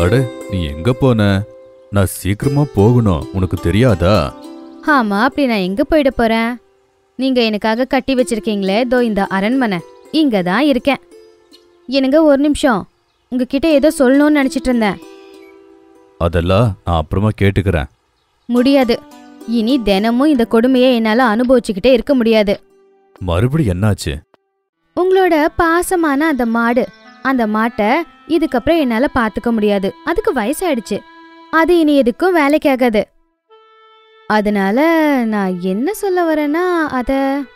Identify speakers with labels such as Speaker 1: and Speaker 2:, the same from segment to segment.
Speaker 1: அட நீ எங்க போன நான் சீக்கிரமா போகணும் உனக்கு தெரியாதா
Speaker 2: ஆமா அப்படி நான் எங்க போயிட போறேன் நீங்க எனக்காக கட்டி வச்சிருக்கீங்களே தோ இந்த அரண்மனை இங்க தான் இருக்கேன் எனக்கு ஒரு நிமிஷம் உங்ககிட்ட ஏதோ சொல்லணும்னு நினைச்சிட்டு இருந்தேன்
Speaker 1: அதெல்லாம் நான் அப்புறமா கேட்டுக்கிறேன்
Speaker 2: முடியாது இனி தினமும் இந்த கொடுமையை என்னால அனுபவிச்சுக்கிட்டே இருக்க முடியாது
Speaker 1: மறுபடியும் என்னாச்சு
Speaker 2: உங்களோட பாசமான அந்த மாடு அந்த மாட்டை இதுக்கப்புறம் என்னால பாத்துக்க முடியாது அதுக்கு வயசாயிடுச்சு அது இனி எதுக்கும் வேலைக்கு ஆகாது அதனால நான் என்ன சொல்ல வரேன்னா அத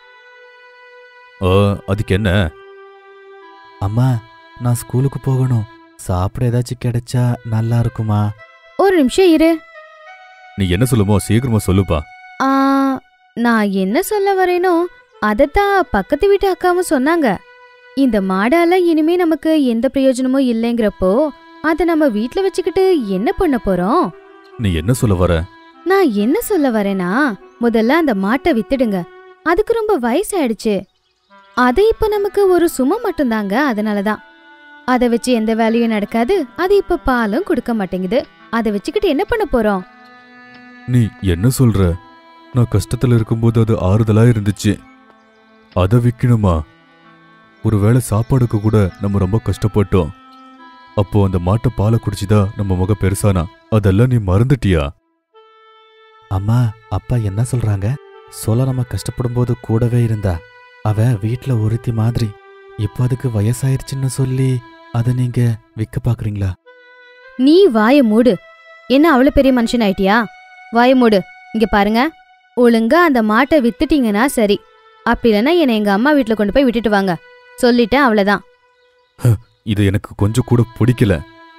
Speaker 1: ஓ அதுக்கு என்ன
Speaker 3: அம்மா நான் ஸ்கூலுக்கு போகணும் சாப்பிட ஏதாச்சும் கிடைச்சா நல்லா இருக்குமா
Speaker 2: ஒரு நிமிஷம் இரு
Speaker 1: நீ என்ன சொல்லுமோ சீக்கிரமா சொல்லுப்பா
Speaker 2: ஆ, நான் என்ன சொல்ல வரேனோ அதத்தான் பக்கத்து வீட்டு அக்காவும் சொன்னாங்க இந்த மாடால இனிமே நமக்கு எந்த பிரயோஜனமும் இல்லைங்கிறப்போ அதை நம்ம வீட்ல வச்சுக்கிட்டு என்ன பண்ண போறோம்
Speaker 1: நீ என்ன சொல்ல வர
Speaker 2: நான் என்ன சொல்ல வரேனா முதல்ல அந்த மாட்டை வித்துடுங்க அதுக்கு ரொம்ப வயசாயிடுச்சு அது இப்ப நமக்கு ஒரு சுமை மட்டும்தாங்க அதனாலதான் அதை வச்சு எந்த வேலையும் நடக்காது அது இப்ப பாலும் கொடுக்க மாட்டேங்குது அதை வச்சுக்கிட்டு என்ன பண்ண போறோம்
Speaker 1: நீ என்ன சொல்ற நான் கஷ்டத்துல இருக்கும்போது அது ஆறுதலா இருந்துச்சு அதை விக்கணுமா ஒருவேளை சாப்பாடுக்கு கூட நம்ம ரொம்ப கஷ்டப்பட்டோம் அப்போ அந்த மாட்டை பாலை குடிச்சுதா நம்ம முக பெருசானா அதெல்லாம் நீ மறந்துட்டியா
Speaker 3: அம்மா அப்பா என்ன சொல்றாங்க சொல்ல நம்ம கஷ்டப்படும் போது கூடவே இருந்தா அவ வீட்ல ஒருத்தி மாதிரி இப்போ அதுக்கு வயசாயிருச்சுன்னு சொல்லி அதை நீங்க விற்க பாக்குறீங்களா
Speaker 2: நீ வாய மூடு என்ன அவ்வளவு பெரிய மனுஷன் ஆயிட்டியா வாய மூடு இங்க பாருங்க ஒழுங்கா அந்த மாட்டை வித்துட்டீங்கன்னா சரி அப்படி இல்லைன்னா என்னை எங்க அம்மா வீட்ல கொண்டு போய் விட்டுட்டு வாங்க சொல்லிட்டேன் அவ்வளவுதான்
Speaker 1: இது எனக்கு கொஞ்சம் கூட பிடிக்கல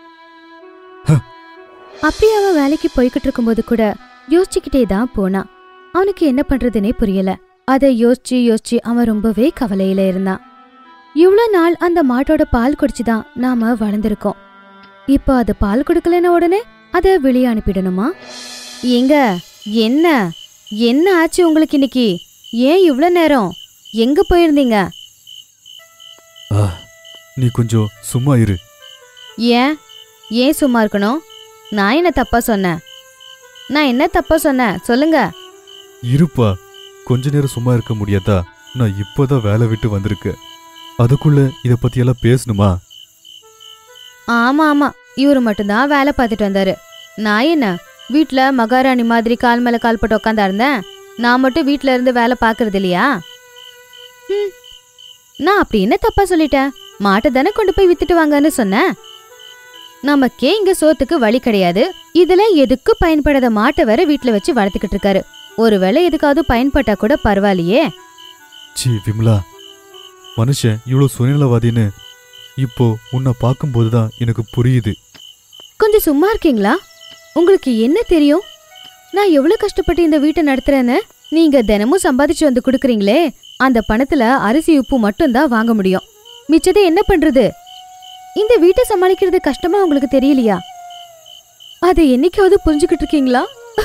Speaker 2: அப்படி அவன் வேலைக்கு போய்கிட்டு இருக்கும்போது கூட யோசிச்சுக்கிட்டே தான் போனான் அவனுக்கு என்ன பண்றதுனே புரியல அதை யோசிச்சு யோசிச்சு அவன் ரொம்பவே கவலையில இருந்தான் இவ்ளோ நாள் அந்த மாட்டோட பால் குடிச்சுதான் நாம வளர்ந்துருக்கோம் இப்போ அது பால் கொடுக்கலன உடனே அதை வெளியே அனுப்பிடணுமா எங்க என்ன என்ன ஆச்சு உங்களுக்கு இன்னைக்கு ஏன் இவ்ளோ நேரம் எங்க போயிருந்தீங்க
Speaker 1: ஆ, நீ கொஞ்சம் சும்மா இரு
Speaker 2: ஏன் ஏன் சும்மா இருக்கணும் நான் என்ன தப்பா சொன்னேன் நான் என்ன தப்பா சொன்னேன் சொல்லுங்க
Speaker 1: இருப்பா கொஞ்ச நேரம் சும்மா இருக்க முடியாதா நான் இப்போதான் வேலை விட்டு வந்திருக்கேன் அதுக்குள்ள இத பத்தியெல்லாம் பேசணுமா
Speaker 2: ஆமா ஆமா இவரு மட்டும்தான் வேலை பார்த்துட்டு வந்தாரு நான் என்ன வீட்ல மகாராணி மாதிரி கால் மேல கால் போட்டு உட்காந்தா இருந்தேன் நான் மட்டும் வீட்ல இருந்து வேலை பார்க்கறது இல்லையா ம், நான் அப்படி என்ன தப்பா சொல்லிட்டேன் மாட்டை தானே கொண்டு போய் வித்துட்டு வாங்கன்னு சொன்னேன் நமக்கே இங்க சோத்துக்கு வழி கிடையாது இதுல எதுக்கு பயன்படாத மாட்டை வேற வீட்ல வச்சு வளர்த்துக்கிட்டு இருக்காரு ஒருவேளை எதுக்காவது பயன்பட்டா கூட பரவாயில்லையே
Speaker 1: சி விமலா மனுஷன் இவ்வளோ சுயநலவாதின்னு இப்போ உன்னை பார்க்கும்போது தான் எனக்கு புரியுது
Speaker 2: கொஞ்சம் சும்மா இருக்கீங்களா உங்களுக்கு என்ன தெரியும் நான் எவ்வளவு கஷ்டப்பட்டு இந்த வீட்டை நடத்துறேன்னு நீங்க தினமும் சம்பாதிச்சு வந்து கொடுக்குறீங்களே அந்த பணத்துல அரிசி உப்பு மட்டும்தான் வாங்க முடியும் மிச்சத்தை என்ன பண்றது இந்த வீட்டை சமாளிக்கிறது கஷ்டமா உங்களுக்கு தெரியலையா அதை என்னைக்காவது புரிஞ்சுக்கிட்டு இருக்கீங்களா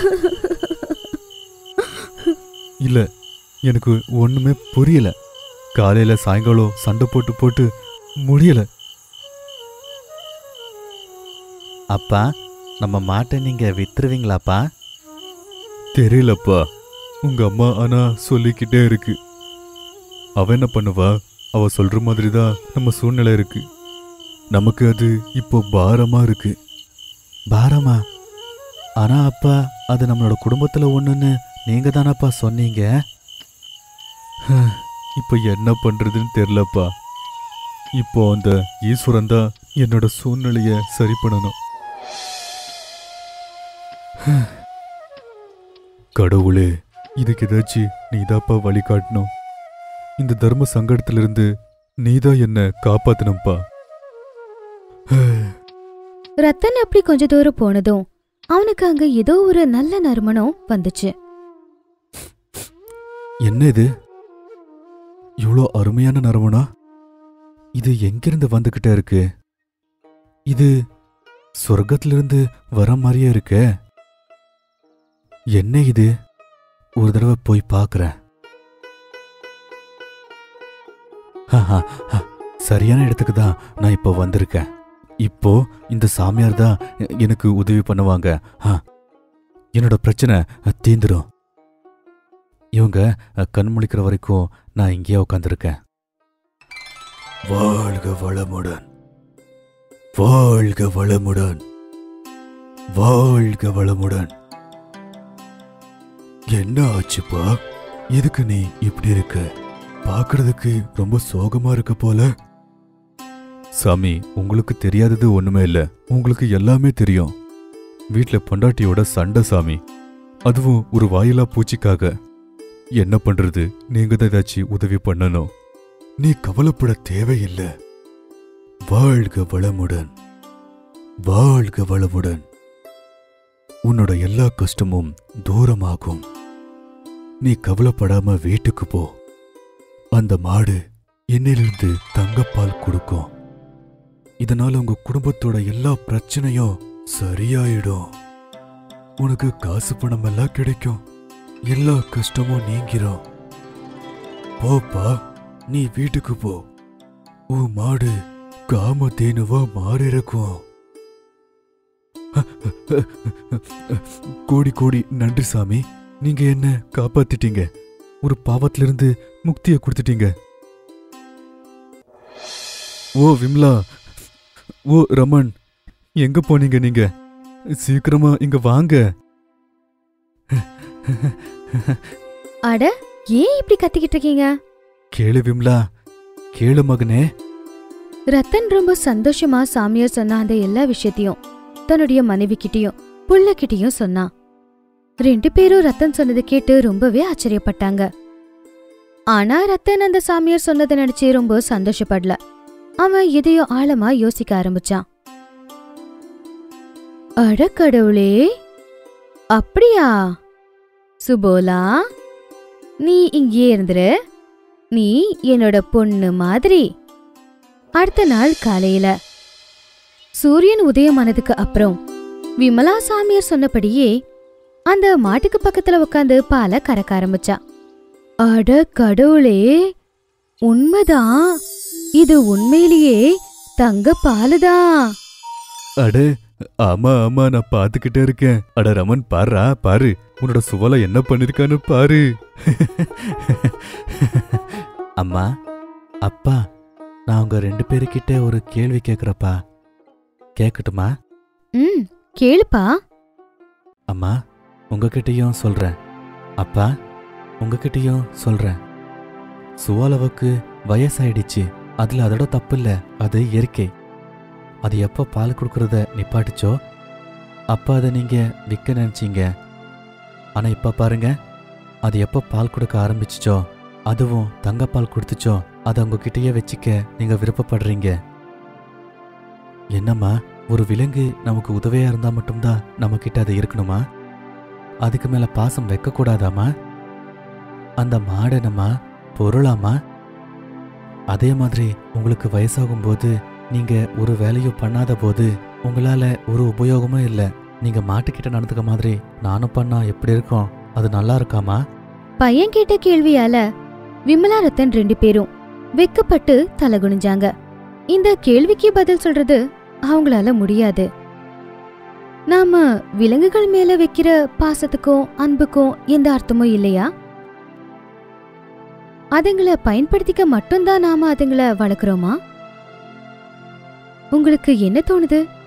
Speaker 1: இல்ல எனக்கு ஒண்ணுமே புரியல காலையில சாயங்காலம் சண்டை போட்டு போட்டு முடியல
Speaker 3: அப்பா நம்ம மாட்டை நீங்க வித்துருவீங்களாப்பா
Speaker 1: தெரியலப்பா உங்க அம்மா ஆனா சொல்லிக்கிட்டே இருக்கு அவ என்ன பண்ணுவா அவ சொல்ற மாதிரி தான் நம்ம சூழ்நிலை இருக்கு நமக்கு அது இப்போ பாரமா இருக்கு
Speaker 3: பாரமா ஆனா அப்பா அது நம்மளோட குடும்பத்துல ஒண்ணுன்னு நீங்க தானப்பா சொன்னீங்க
Speaker 1: இப்போ என்ன பண்றதுன்னு தெரியலப்பா இப்போ அந்த ஈஸ்வரன் தான் என்னோட சூழ்நிலைய சரி பண்ணணும் கடவுளே இதுக்கு ஏதாச்சும் நீதாப்பா வழி காட்டணும் இந்த தர்ம சங்கடத்திலிருந்து நீதான் என்ன காப்பாத்தணும்ப்பா
Speaker 2: ரத்தன் அப்படி கொஞ்ச தூரம் போனதும் அவனுக்கு அங்க ஏதோ ஒரு நல்ல நறுமணம் வந்துச்சு
Speaker 1: என்ன இது இவ்வளோ அருமையான நறுமணா இது எங்கிருந்து வந்துகிட்டே இருக்கு இது சொர்க்கத்திலிருந்து வர மாதிரியே இருக்கே என்ன இது ஒரு தடவை போய் பார்க்கறேன் ஹஹா, ஹ, சரியான இடத்துக்கு தான் நான் இப்போ வந்திருக்கேன் இப்போ இந்த சாமியார் தான் எ- எனக்கு உதவி பண்ணுவாங்க ஆ, என்னோட பிரச்சனை அ, தீந்துரும் இவங்க அ, கண் முழிக்கிற வரைக்கும் நான் இங்கேயே உட்காந்துருக்கேன் வாழ்க வளமுடன் வாழ்க வளமுடன் வாழ்க வளமுடன் என்ன ஆச்சுப்பா எதுக்கு நீ இப்படி இருக்க பார்க்கறதுக்கு ரொம்ப சோகமா இருக்க போல சாமி உங்களுக்கு தெரியாதது ஒண்ணுமே இல்ல உங்களுக்கு எல்லாமே தெரியும் வீட்ல பொண்டாட்டியோட சண்டை சாமி அதுவும் ஒரு வாயிலா பூச்சிக்காக என்ன பண்றது நீங்க தான் ஏதாச்சும் உதவி பண்ணணும் நீ கவலைப்பட தேவையில்லை வாழ்க வளமுடன் வாழ்க வளமுடன் உன்னோட எல்லா கஷ்டமும் தூரமாகும் நீ கவலைப்படாம வீட்டுக்கு போ அந்த மாடு என்னிலிருந்து தங்கப்பால் கொடுக்கும் இதனால உங்க குடும்பத்தோட எல்லா பிரச்சனையும் சரியாயிடும் உனக்கு காசு பணம் எல்லாம் கிடைக்கும் எல்லா கஷ்டமும் நீங்கிரும் போப்பா நீ வீட்டுக்கு போ உன் மாடு காம தேனுவா மாறி இருக்கும் கோடி கோடி நன்றி சாமி நீங்க என்ன காப்பாத்திட்டீங்க ஒரு பாவத்திலிருந்து முக்தியை கொடுத்துட்டீங்க ஓ விம்லா ஓ ரமன் எங்க போனீங்க நீங்க சீக்கிரமா இங்க வாங்க
Speaker 2: அட ஏன் இப்படி கத்திக்கிட்டு இருக்கீங்க
Speaker 1: கேளு விம்லா கேளு மகனே
Speaker 2: ரத்தன் ரொம்ப சந்தோஷமா சாமியார் சொன்ன அந்த எல்லா விஷயத்தையும் தன்னுடைய மனைவி கிட்டயும் புள்ள கிட்டயும் சொன்னான் ரெண்டு பேரும் ரத்தன் சொன்னதை கேட்டு ரொம்பவே ஆச்சரியப்பட்டாங்க ஆனா ரத்தன் அந்த சாமியார் சொன்னதை நினைச்சு ரொம்ப சந்தோஷப்படல அவன் எதையோ ஆழமா யோசிக்க ஆரம்பிச்சான் அட கடவுளே அப்படியா சுபோலா நீ இங்கேயே இருந்துரு நீ என்னோட பொண்ணு மாதிரி அடுத்த நாள் காலையில சூரியன் உதயமானதுக்கு அப்புறம் விமலா சாமியார் சொன்னபடியே அந்த மாட்டுக்கு பக்கத்துல உட்காந்து பாலை கறக்க ஆரம்பிச்சா அட கடவுளே உண்மைதான் இது உண்மையிலேயே தங்க பாலுதான்
Speaker 1: அட ஆமா ஆமா நான் பாத்துக்கிட்டே இருக்கேன் அட ரமன் பாருடா பாரு உன்னோட சுவலை என்ன பண்ணிருக்கான்னு பாரு
Speaker 3: அம்மா அப்பா நான் உங்க ரெண்டு பேருக்கிட்ட ஒரு கேள்வி கேட்குறப்பா கேட்கட்டுமா
Speaker 2: ம் கேளுப்பா
Speaker 3: அம்மா உங்ககிட்டயும் சொல்றேன் அப்பா உங்ககிட்டயும் சொல்றேன் சுவாலவுக்கு வயசாயிடுச்சு அதுல அதோட தப்பு இல்ல அது இயற்கை அது எப்போ பால் கொடுக்கறத நிப்பாட்டுச்சோ அப்போ அதை நீங்க விற்க நினைச்சீங்க ஆனா இப்ப பாருங்க அது எப்போ பால் கொடுக்க ஆரம்பிச்சுச்சோ அதுவும் தங்கப்பால் கொடுத்துச்சோ அதை உங்ககிட்டயே வச்சுக்க நீங்க விருப்பப்படுறீங்க என்னம்மா ஒரு விலங்கு நமக்கு உதவியா இருந்தா மட்டும்தான் நம்ம கிட்ட அது இருக்கணுமா அதுக்கு மேல பாசம் வைக்க கூடாதாமா அந்த மாடை நம்ம பொருளாமா அதே மாதிரி உங்களுக்கு வயசாகும் போது நீங்க ஒரு வேலையும் பண்ணாத போது உங்களால ஒரு உபயோகமும் இல்லை நீங்க மாட்டுக்கிட்ட நடந்துக்க மாதிரி நானும் பண்ணா எப்படி இருக்கும் அது நல்லா இருக்காமா
Speaker 2: பையன் கேட்ட கேள்வியால விமலா ரத்தன் ரெண்டு பேரும் வெக்கப்பட்டு தலகுனிஞ்சாங்க இந்த கேள்விக்கு பதில் சொல்றது அவங்களால முடியாது நாம விலங்குகள் மேல வைக்கிற பாசத்துக்கும் அன்புக்கும் எந்த அர்த்தமும் இல்லையா அதுங்கள பயன்படுத்திக்க மட்டும்தான் நாம அதுங்கள வளர்க்குறோமா உங்களுக்கு என்ன தோணுது